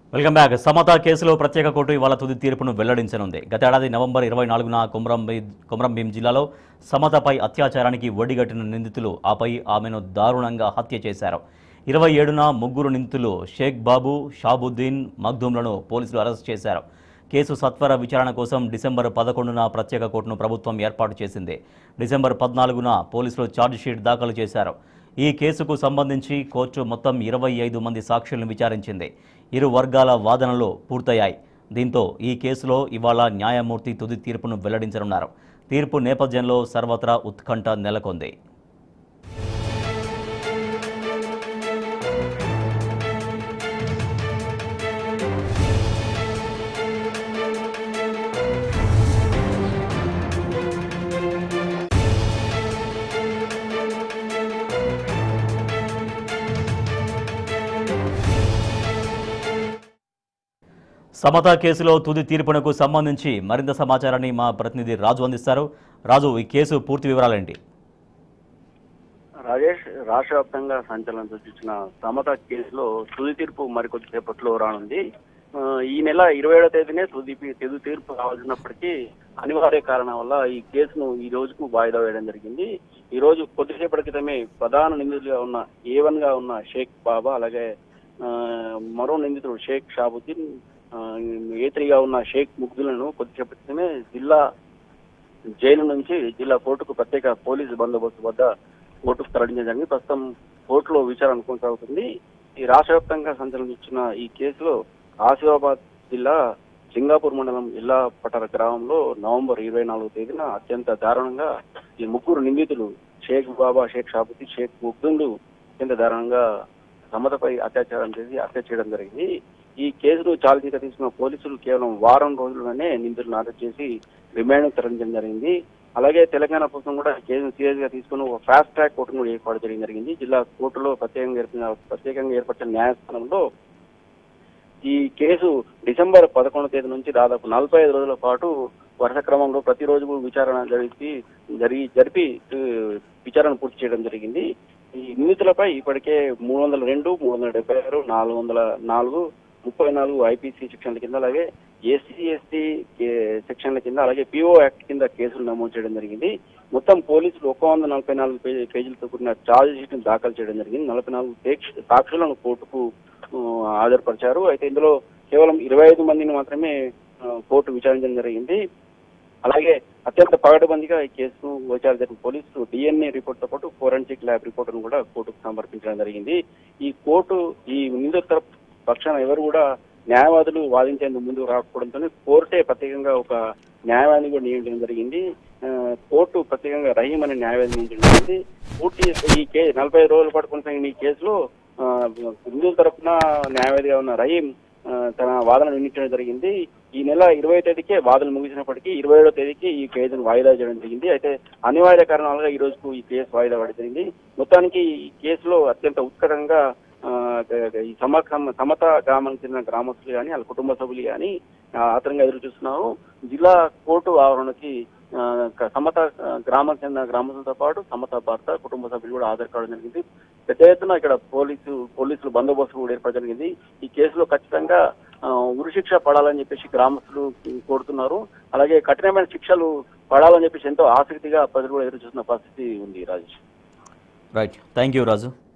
welcome back Samata కేసులో ప్రత్యేక court ఇవాళ తుది తీర్పును వెల్లడించనుంది గతేడాది నవంబర్ ఇరవై నాలుగున కొమరం భీ- కొమరం భీం జిల్లాలో సమతపై అత్యాచారానికి ఒడిగట్టిన నిందితులు ఆపై ఆమెను దారుణంగా హత్య చేశారు ఇరవై ఏడున ముగ్గురు నిందితులు షేక్ బాబు షాబుద్దీన్ మగ్దూమ్లను పోలీసులు అరెస్ట్ చేశారు కేసు సత్వర విచారణ కోసం డిసెంబర్ పదకొండున ప్రత్యేక కోర్టును ప్రభుత్వం ఏర్పాటు చేసింది డిసెంబర్ పద్నాలుగున పోలీసులు ఛార్జిషీట్ దాఖలు చేశారు ఈ కేసుకు సంబంధించి కోర్టు మొత్తం ఇరవై ఐదు మంది సాక్షులను విచారించింది ఇరు వర్గాల వాదనలు పూర్తయ్యాయి దీంతో ఈ కేసులో ఇవాళ న్యాయమూర్తి తుది తీర్పును వెల్లడించనున్నారు తీర్పు నేపథ్యంలో సర్వత్రా ఉత్కంఠ నెలకొంది సమతా కేసులో తుది తీర్పునకు సంబంధించి మరింత సమాచారాన్ని మా ప్రతినిధి రాజు అందిస్తారు రాజు ఈ కేసు పూర్తి వివరాలేంటి రాజేష్ రాష్ట్ర వ్యాప్తంగా సంచలనం సృష్టించిన సమత కేసులో తుది తీర్పు మరికొద్ది సేపట్లో రానుంది ఆ, ఈ నెల ఇరవై ఏడో తేదీనే తుది తుది తీర్పు రావాల్సినప్పటికీ అనివార్య కారణం వల్ల ఈ కేసును ఈ రోజుకు వాయిదా వేయడం జరిగింది ఈ రోజు కొద్దిసేపటి క్రితమే ప్రధాన నిందితులుగా ఉన్న ఏ వన్ గా ఉన్న షేక్ బాబా అలాగే ఆ, మరో నిందితుడు షేక్ షాబుద్దీన్ ఆ, ఏ త్రీగా ఉన్న షేక్ ముగ్దులను కొద్దిసేపటి క్రితమే జిల్లా జైలు నుంచి జిల్లా కోర్టుకు ప్రత్యేక పోలీసు బందోబస్తు వద్ద కోర్టుకు తరలించడం జరిగింది ప్రస్తుతం కోర్టులో విచారణ కొనసాగుతుంది ఈ రాష్ట్ర వ్యాప్తంగా సంచలనించిన ఈ కేసులో ఆసిఫాబాద్ జిల్లా సింగాపూర్ మండలం ఇల్లా పటర గ్రామంలో నవంబర్ ఇరవై నాలుగో తేదీన అత్యంత దారుణంగా ఈ ముగ్గురు నిందితులు షేక్ బాబా షేక్ షాబుద్దీన్ షేక్ ముగ్దుండు అత్యంత దారుణంగా సమతపై అత్యాచారం చేసి హత్య చేయడం జరిగింది ఈ కేసును చార్జీగా తీసుకున్న పోలీసులు కేవలం వారం రోజుల్లోనే నిందితులను అరెస్ట్ చేసి రిమాండ్ తరలించడం జరిగింది అలాగే తెలంగాణ ప్రభుత్వం కూడా ఈ కేసును సీరియస్ గా తీసుకుని ఒక ఫాస్ట్ ట్రాక్ కోర్టును కూడా ఏర్పాటు చేయడం జరిగింది జిల్లా కోర్టులో ప్రత్యేకంగా ఏర్పడిన ప్రత్యేకంగా ఏర్పడిన న్యాయస్థానంలో ఈ కేసు డిసెంబర్ పదకొండవ తేదీ నుంచి దాదాపు నలభై ఐదు రోజుల పాటు వరుస క్రమంలో ప్రతిరోజు విచారణ జరిపి జరిగి జరిపి ఆ, విచారణ పూర్తి చేయడం జరిగింది ఈ నిందితులపై ఇప్పటికే మూడు వందల రెండు మూడు వందల డెబ్బై ఆరు నాలుగు వందల నాలుగు ముప్పై నాలుగు ఐపీసీ సెక్షన్ల కింద అలాగే ఎస్సీ ఎస్టీ సెక్షన్ల కింద అలాగే పిఓ యాక్ట్ కింద కేసులు నమోదు చేయడం జరిగింది మొత్తం పోలీసులు ఒక వంద నలభై నాలుగు పేజీ పేజీలతో కూడిన ఛార్జ్ షీట్ ను దాఖలు చేయడం జరిగింది నలభై నాలుగు పేక్ష- సాక్షులను కోర్టుకు ఆ, హాజరుపరిచారు అయితే ఇందులో కేవలం ఇరవై ఐదు మందిని మాత్రమే ఆ, కోర్టు విచారించడం జరిగింది అలాగే అత్యంత పగడబందిగా ఈ కేసును విచారణ జరిగిన పోలీసులు డిఎన్ఏ రిపోర్ట్ తో పాటు ఫోరెన్సిక్ ల్యాబ్ రిపోర్టును కూడా కోర్టుకు సమర్పించడం జరిగింది ఈ కోర్టు ఈ నిందితుల తరపు పక్షాన ఎవరు కూడా న్యాయవాదులు వాదించేందుకు ముందుకు రాకపోవడంతో కోర్టే ప్రత్యేకంగా ఒక న్యాయవాదిని కూడా నియమించడం జరిగింది ఆ, కోర్టు ప్రత్యేకంగా రహీం అనే న్యాయవాదిని నియమించడం జరిగింది పూర్తి ఈ కే నలభై రోజుల పాటు కొనసాగిన ఈ కేసులో ఆ, నిందితుల తరపున న్యాయవాదిగా ఉన్న రహీం ఆ, తన వాదన వినిపించడం జరిగింది ఈ నెల ఇరవై తేదీకే వాదనలు ముగిసినప్పటికీ ఇరవై ఏడో తేదీకి ఈ కేసును వాయిదా చేయడం జరిగింది అయితే అనివార్య కారణాలుగా ఈ రోజుకు ఈ కేసు వాయిదా పడడం జరిగింది మొత్తానికి ఈ కేసులో అత్యంత ఉత్కటంగా ఆ, ఈ సమ సమత గ్రామానికి చెందిన గ్రామస్తులు కానీ వాళ్ళ కుటుంబ సభ్యులు కానీ ఆతరంగా ఎదురు చూస్తున్నారు జిల్లా కోర్టు ఆవరణకి ఆ, క- సమత ఆ, గ్రామానికి చెందిన గ్రామస్తులతో పాటు సమత భర్త కుటుంబ సభ్యులు కూడా హాజరు కావడం జరిగింది పెద్ద ఎత్తున ఇక్కడ పోలీసు పోలీసులు బందోబస్తు కూడా ఏర్పడడం జరిగింది ఈ కేసులో ఖచ్చితంగా ఆ, ఉరిశిక్ష పడాలని చెప్పేసి గ్రామస్తులు కోరుతున్నారు అలాగే కఠినమైన శిక్షలు పడాలని చెప్పేసి ఎంతో ఆసక్తిగా ప్రజలు కూడా ఎదురు చూస్తున్న పరిస్థితి ఉంది Rajesh right thank you Raju